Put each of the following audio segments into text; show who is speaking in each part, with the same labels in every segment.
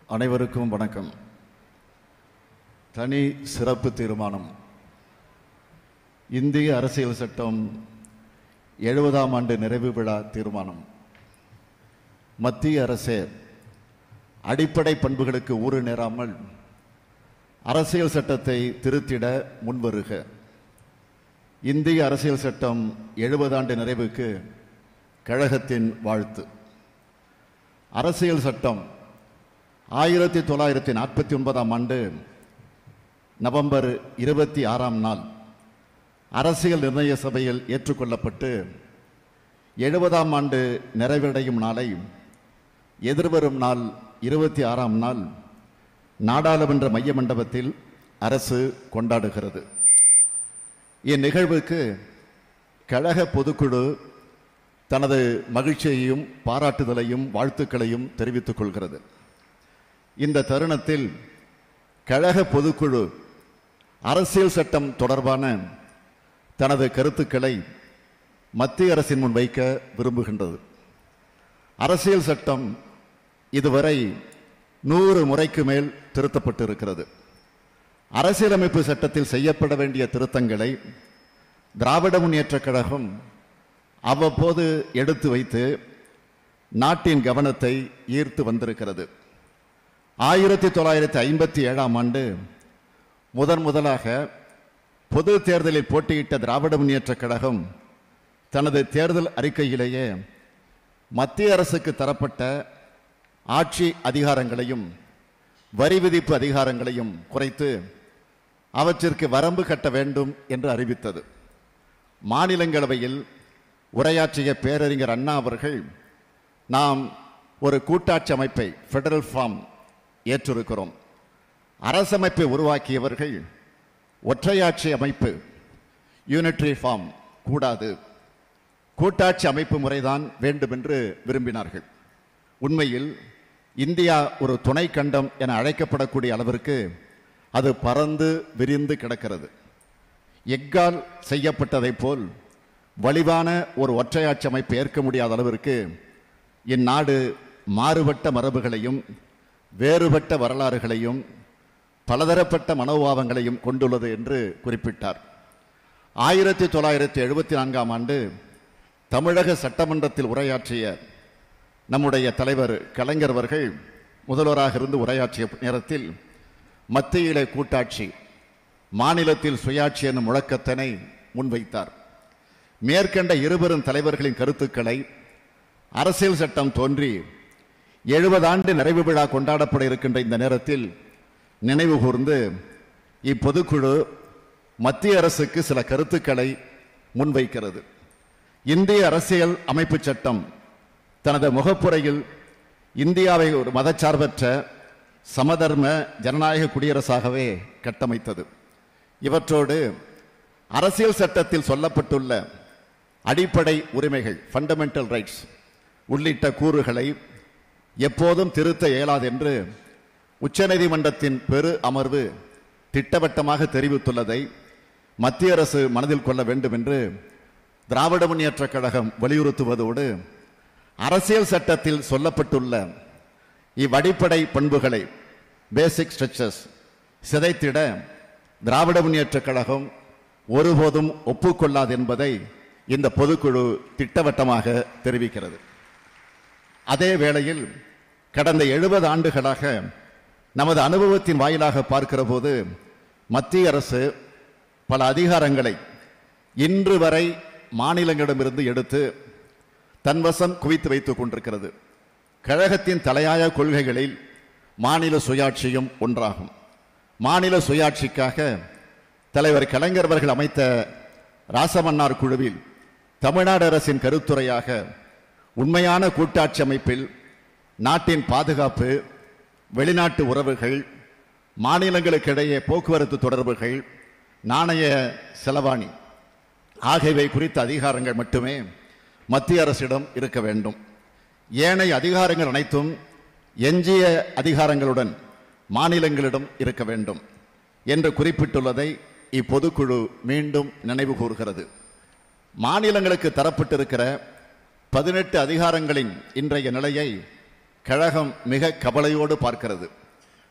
Speaker 1: அனைவருக்கும் வணக்கம் தனி சிறப்பு தீர்மானம் இந்திய அரசியல் சட்டம் எழுபதாம் ஆண்டு நிறைவு விழா தீர்மானம் மத்திய அரசே அடிப்படை பண்புகளுக்கு ஊறு நேராமல் அரசியல் சட்டத்தை திருத்திட முன்வருக இந்திய அரசியல் சட்டம் எழுபது ஆண்டு நிறைவுக்கு கழகத்தின் வாழ்த்து அரசியல் சட்டம் ஆயிரத்தி தொள்ளாயிரத்தி நாற்பத்தி ஒன்பதாம் ஆண்டு நவம்பர் இருபத்தி ஆறாம் நாள் அரசியல் நிர்ணய சபையில் ஏற்றுக்கொள்ளப்பட்டு எழுபதாம் ஆண்டு நிறைவடையும் நாளை எதிர்வரும் நாள் இருபத்தி ஆறாம் நாள் நாடாளுமன்ற மைய மண்டபத்தில் அரசு கொண்டாடுகிறது இந்நிகழ்வுக்கு கழக பொதுக்குழு தனது மகிழ்ச்சியையும் பாராட்டுதலையும் வாழ்த்துக்களையும் தெரிவித்துக் கொள்கிறது இந்த தருணத்தில் கழக பொதுக்குழு அரசியல் சட்டம் தொடர்பான தனது கருத்துக்களை மத்திய அரசின் முன் வைக்க விரும்புகின்றது அரசியல் சட்டம் இதுவரை நூறு முறைக்கு மேல் திருத்தப்பட்டிருக்கிறது அரசியலமைப்பு சட்டத்தில் செய்யப்பட வேண்டிய திருத்தங்களை திராவிட முன்னேற்றக் கழகம் அவ்வப்போது எடுத்து வைத்து நாட்டின் கவனத்தை ஈர்த்து வந்திருக்கிறது ஆயிரத்தி தொள்ளாயிரத்தி ஐம்பத்தி ஏழாம் ஆண்டு முதன் முதலாக பொது தேர்தலில் போட்டியிட்ட திராவிட முன்னேற்றக் கழகம் தனது தேர்தல் அறிக்கையிலேயே மத்திய அரசுக்கு தரப்பட்ட ஆட்சி அதிகாரங்களையும் வரி விதிப்பு அதிகாரங்களையும் குறைத்து அவற்றிற்கு வரம்பு கட்ட வேண்டும் என்று அறிவித்தது மாநிலங்களவையில் உரையாற்றிய பேரறிஞர் அண்ணா அவர்கள் நாம் ஒரு கூட்டாட்சி அமைப்பை ஃபெடரல் ஃபார்ம் ஏற்றிருக்கிறோம் அரசமைப்பை உருவாக்கியவர்கள் ஒற்றையாட்சி அமைப்பு யூனிட்ரி ஃபார்ம் கூடாது கூட்டாட்சி அமைப்பு முறைதான் வேண்டும் என்று விரும்பினார்கள் உண்மையில் இந்தியா ஒரு துணை கண்டம் என அழைக்கப்படக்கூடிய அளவிற்கு அது பறந்து விரிந்து கிடக்கிறது எக்கால் செய்யப்பட்டதைப் போல் வலிவான ஒரு ஒற்றையாட்சி அமைப்பு ஏற்க முடியாத அளவிற்கு இந்நாடு மாறுபட்ட மரபுகளையும் வேறுபட்ட வரலாறுகளையும் பலதரப்பட்ட மனோபாவங்களையும் கொண்டுள்ளது என்று குறிப்பிட்டார் ஆயிரத்தி தொள்ளாயிரத்தி எழுபத்தி நான்காம் ஆண்டு தமிழக சட்டமன்றத்தில் உரையாற்றிய நம்முடைய தலைவர் கலைஞர் அவர்கள் முதல்வராக இருந்து உரையாற்றிய நேரத்தில் மத்தியிலே கூட்டாட்சி மாநிலத்தில் சுயாட்சி என்னும் முழக்கத்தினை முன்வைத்தார் மேற்கண்ட இருவரும் தலைவர்களின் கருத்துக்களை அரசியல் சட்டம் தோன்றி எழுபது ஆண்டு நிறைவு விழா கொண்டாடப்பட இருக்கின்ற இந்த நேரத்தில் நினைவு கூர்ந்து இப்பொதுக்குழு மத்திய அரசுக்கு சில கருத்துக்களை முன்வைக்கிறது இந்திய அரசியல் அமைப்பு சட்டம் தனது முகப்புரையில் இந்தியாவை ஒரு மதச்சார்பற்ற சமதர்ம ஜனநாயக குடியரசாகவே கட்டமைத்தது இவற்றோடு அரசியல் சட்டத்தில் சொல்லப்பட்டுள்ள அடிப்படை உரிமைகள் ஃபண்டமெண்டல் ரைட்ஸ் உள்ளிட்ட கூறுகளை எப்போதும் திருத்த இயலாது என்று உச்சநீதிமன்றத்தின் பெரு அமர்வு திட்டவட்டமாக தெரிவித்துள்ளதை மத்திய அரசு மனதில் கொள்ள வேண்டும் என்று திராவிட முன்னேற்றக் கழகம் வலியுறுத்துவதோடு அரசியல் சட்டத்தில் சொல்லப்பட்டுள்ள இவ்வடிப்படை பண்புகளை பேசிக் ஸ்ட்ரக்சர்ஸ் சிதைத்திட திராவிட முன்னேற்றக் கழகம் ஒருபோதும் ஒப்புக்கொள்ளாது என்பதை இந்த பொதுக்குழு திட்டவட்டமாக தெரிவிக்கிறது அதே வேளையில் கடந்த எழுபது ஆண்டுகளாக நமது அனுபவத்தின் வாயிலாக பார்க்கிற போது மத்திய அரசு பல அதிகாரங்களை இன்று வரை மாநிலங்களிடமிருந்து எடுத்து தன்வசம் குவித்து வைத்துக் கொண்டிருக்கிறது கழகத்தின் தலையாய கொள்கைகளில் மாநில சுயாட்சியும் ஒன்றாகும் மாநில சுயாட்சிக்காக தலைவர் கலைஞர் அவர்கள் அமைத்த ராசமன்னார் குழுவில் தமிழ்நாடு அரசின் கருத்துரையாக உண்மையான கூட்டாட்சி அமைப்பில் நாட்டின் பாதுகாப்பு வெளிநாட்டு உறவுகள் மாநிலங்களுக்கிடையே போக்குவரத்து தொடர்புகள் நாணய செலவாணி ஆகியவை குறித்த அதிகாரங்கள் மட்டுமே மத்திய அரசிடம் இருக்க வேண்டும் ஏனைய அதிகாரங்கள் அனைத்தும் எஞ்சிய அதிகாரங்களுடன் மாநிலங்களிடம் இருக்க வேண்டும் என்று குறிப்பிட்டுள்ளதை இப்பொதுக்குழு மீண்டும் நினைவு கூறுகிறது மாநிலங்களுக்கு தரப்பட்டிருக்கிற பதினெட்டு அதிகாரங்களின் இன்றைய நிலையை கழகம் மிக கவலையோடு பார்க்கிறது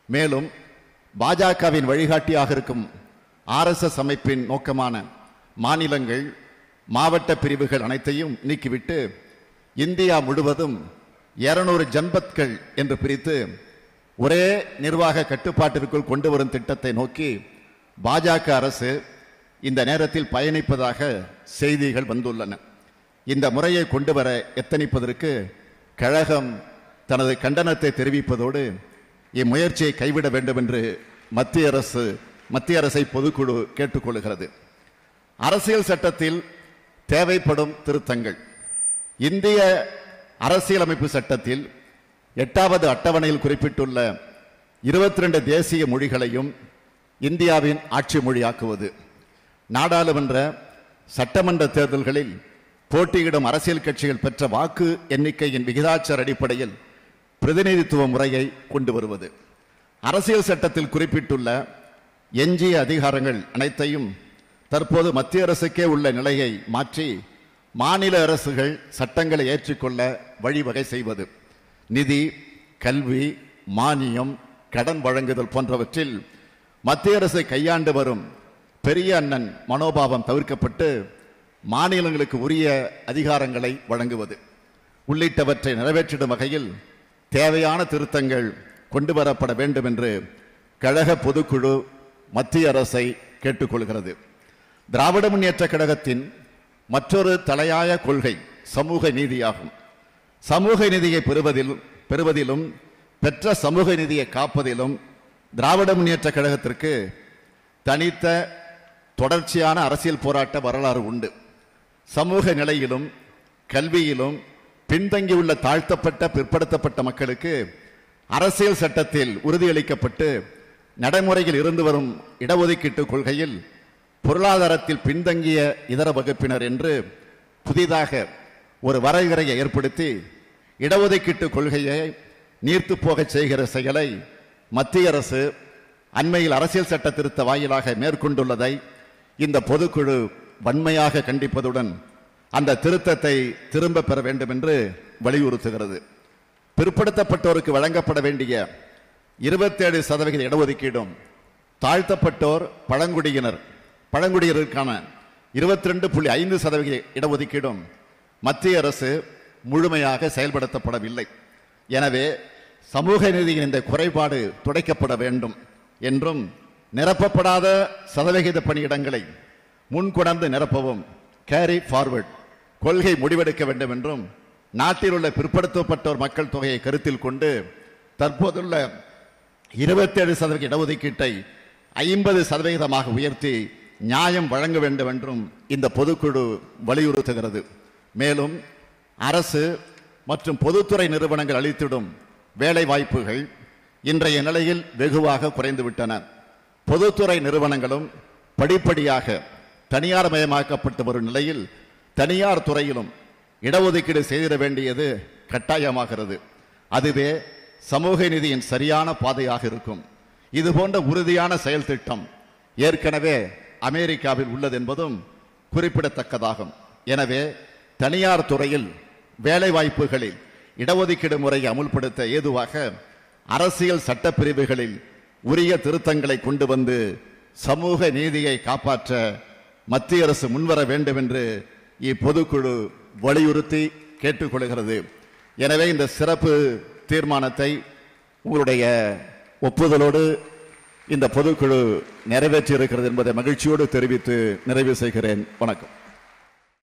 Speaker 1: மேலும் பாஜகவின் வழிகாட்டியாக இருக்கும் ஆர்எஸ்எஸ் அமைப்பின் நோக்கமான மாநிலங்கள் மாவட்ட பிரிவுகள் அனைத்தையும் நீக்கிவிட்டு இந்தியா முழுவதும் 200 ஜன்பத்கள் என்று பிரித்து ஒரே நிர்வாக கட்டுப்பாட்டிற்குள் கொண்டு வரும் திட்டத்தை நோக்கி பாஜக அரசு இந்த நேரத்தில் பயணிப்பதாக செய்திகள் வந்துள்ளன இந்த முறையை கொண்டு வர எத்தனிப்பதற்கு கழகம் தனது கண்டனத்தை தெரிவிப்பதோடு இம்முயற்சியை கைவிட வேண்டும் என்று மத்திய அரசு மத்திய அரசை பொதுக்குழு கேட்டுக்கொள்கிறது அரசியல் சட்டத்தில் தேவைப்படும் திருத்தங்கள் இந்திய அரசியலமைப்பு சட்டத்தில் எட்டாவது அட்டவணையில் குறிப்பிட்டுள்ள 22 தேசிய மொழிகளையும் இந்தியாவின் ஆட்சி மொழியாக்குவது நாடாளுமன்ற சட்டமன்ற தேர்தல்களில் போட்டியிடும் அரசியல் கட்சிகள் பெற்ற வாக்கு எண்ணிக்கையின் விகிதாச்சார அடிப்படையில் பிரதிநிதித்துவ முறையை கொண்டு வருவது அரசியல் சட்டத்தில் குறிப்பிட்டுள்ள எஞ்சிய அதிகாரங்கள் அனைத்தையும் தற்போது மத்திய அரசுக்கே உள்ள நிலையை மாற்றி மாநில அரசுகள் சட்டங்களை ஏற்றுக்கொள்ள வழிவகை செய்வது நிதி கல்வி மானியம் கடன் வழங்குதல் போன்றவற்றில் மத்திய அரசை கையாண்டு வரும் பெரிய அண்ணன் மனோபாவம் தவிர்க்கப்பட்டு மாநிலங்களுக்கு உரிய அதிகாரங்களை வழங்குவது உள்ளிட்டவற்றை நிறைவேற்றிடும் வகையில் தேவையான திருத்தங்கள் கொண்டு வரப்பட வேண்டும் என்று கழக பொதுக்குழு மத்திய அரசை கேட்டுக்கொள்கிறது திராவிட முன்னேற்ற கழகத்தின் மற்றொரு தலையாய கொள்கை சமூக நீதியாகும் சமூக நீதியை பெறுவதில் பெறுவதிலும் பெற்ற சமூக நீதியை காப்பதிலும் திராவிட முன்னேற்ற கழகத்திற்கு தனித்த தொடர்ச்சியான அரசியல் போராட்ட வரலாறு உண்டு சமூக நிலையிலும் கல்வியிலும் பின்தங்கியுள்ள தாழ்த்தப்பட்ட பிற்படுத்தப்பட்ட மக்களுக்கு அரசியல் சட்டத்தில் உறுதியளிக்கப்பட்டு நடைமுறையில் இருந்து வரும் இடஒதுக்கீட்டு கொள்கையில் பொருளாதாரத்தில் பின்தங்கிய இதர வகுப்பினர் என்று புதிதாக ஒரு வரையறையை ஏற்படுத்தி இடஒதுக்கீட்டு கொள்கையை நீர்த்து போகச் செய்கிற செயலை மத்திய அரசு அண்மையில் அரசியல் சட்ட திருத்த வாயிலாக மேற்கொண்டுள்ளதை இந்த பொதுக்குழு வன்மையாக கண்டிப்பதுடன் அந்த திருத்தத்தை திரும்ப பெற வேண்டும் என்று வலியுறுத்துகிறது பிற்படுத்தப்பட்டோருக்கு வழங்கப்பட வேண்டிய இருபத்தேழு சதவிகித இடஒதுக்கீடும் தாழ்த்தப்பட்டோர் பழங்குடியினர் பழங்குடியினருக்கான இருபத்தி ரெண்டு புள்ளி ஐந்து சதவிகித இடஒதுக்கீடும் மத்திய அரசு முழுமையாக செயல்படுத்தப்படவில்லை எனவே சமூக நீதியின் இந்த குறைபாடு துடைக்கப்பட வேண்டும் என்றும் நிரப்பப்படாத சதவிகித பணியிடங்களை முன்கொணர்ந்து நிரப்பவும் கேரி ஃபார்வர்ட் கொள்கை முடிவெடுக்க வேண்டும் என்றும் நாட்டில் உள்ள பிற்படுத்தப்பட்டோர் மக்கள் தொகையை கருத்தில் கொண்டு தற்போதுள்ள இருபத்தேழு சதவீத இடஒதுக்கீட்டை ஐம்பது சதவிகிதமாக உயர்த்தி நியாயம் வழங்க வேண்டும் என்றும் இந்த பொதுக்குழு வலியுறுத்துகிறது மேலும் அரசு மற்றும் பொதுத்துறை நிறுவனங்கள் அளித்திடும் வேலை வாய்ப்புகள் இன்றைய நிலையில் வெகுவாக குறைந்துவிட்டன பொதுத்துறை நிறுவனங்களும் படிப்படியாக தனியார் மயமாக்கப்பட்டு வரும் நிலையில் தனியார் துறையிலும் இடஒதுக்கீடு செய்திட வேண்டியது கட்டாயமாகிறது அதுவே சமூக நீதியின் சரியான பாதையாக இருக்கும் இது போன்ற உறுதியான செயல் திட்டம் ஏற்கனவே அமெரிக்காவில் உள்ளது என்பதும் குறிப்பிடத்தக்கதாகும் எனவே தனியார் துறையில் வேலை வாய்ப்புகளில் இடஒதுக்கீடு முறையை அமுல்படுத்த ஏதுவாக அரசியல் சட்டப்பிரிவுகளில் உரிய திருத்தங்களை கொண்டு வந்து சமூக நீதியை காப்பாற்ற மத்திய அரசு முன்வர வேண்டும் என்று இப்பொதுக்குழு வலியுறுத்தி கேட்டுக்கொள்கிறது எனவே இந்த சிறப்பு தீர்மானத்தை உங்களுடைய ஒப்புதலோடு இந்த பொதுக்குழு நிறைவேற்றி இருக்கிறது என்பதை மகிழ்ச்சியோடு தெரிவித்து நிறைவு செய்கிறேன் வணக்கம்